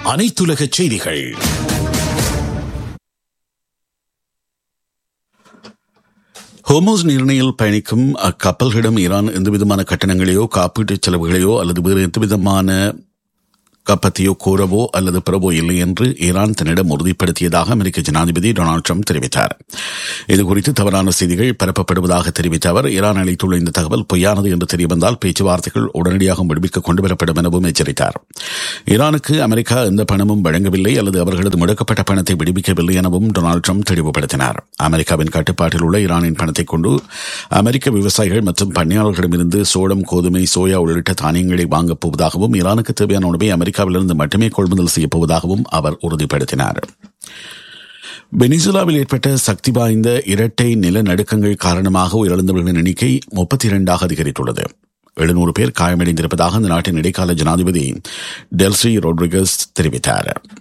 அனைத்துலக செய்திகள் ஹோமோஸ் நீர்நிலையில் பயணிக்கும் அக்கப்பல்களிடம் ஈரான் எந்தவிதமான கட்டணங்களையோ காப்பீட்டு செலவுகளையோ அல்லது வேறு எந்தவிதமான கப்பத்தையோ கோரவோ அல்லது பெறவோ இல்லை என்று ஈரான் தன்னிடம் உறுதிப்படுத்தியதாக அமெரிக்க ஜனாதிபதி டொனால்டு ட்ரம்ப் தெரிவித்தார் இதுகுறித்து தவறான செய்திகள் பரப்பப்படுவதாக தெரிவித்த அவர் ஈரான் அளித்துள்ள இந்த தகவல் பொய்யானது என்று தெரியவந்தால் பேச்சுவார்த்தைகள் உடனடியாக முடிவுக்கு கொண்டுவரப்படும் எனவும் எச்சரித்தார் ஈரானுக்கு அமெரிக்கா எந்த பணமும் வழங்கவில்லை அல்லது அவர்களது முடக்கப்பட்ட பணத்தை விடுவிக்கவில்லை எனவும் டொனால்டு ட்ரம்ப் தெளிவுபடுத்தினார் அமெரிக்காவின் கட்டுப்பாட்டில் உள்ள ஈரானின் பணத்தை கொண்டு அமெரிக்க விவசாயிகள் மற்றும் பணியாளர்களிடமிருந்து சோளம் கோதுமை சோயா உள்ளிட்ட தானியங்களை வாங்கப் போவதாகவும் ஈரானுக்கு தேவையான உணவை அமெரிக்காவிலிருந்து மட்டுமே கொள்முதல் செய்யப்போவதாகவும் அவர் உறுதிப்படுத்தினார் வெனிசுலாவில் ஏற்பட்ட சக்தி வாய்ந்த இரட்டை நிலநடுக்கங்கள் காரணமாக உயிரிழந்தவர்களின் எண்ணிக்கை முப்பத்தி இரண்டாக அதிகரித்துள்ளது எழுநூறு பேர் காயமடைந்திருப்பதாக அந்த நாட்டின் இடைக்கால ஜனாதிபதி டெல்சி ரோட்ரிகஸ் தெரிவித்தார்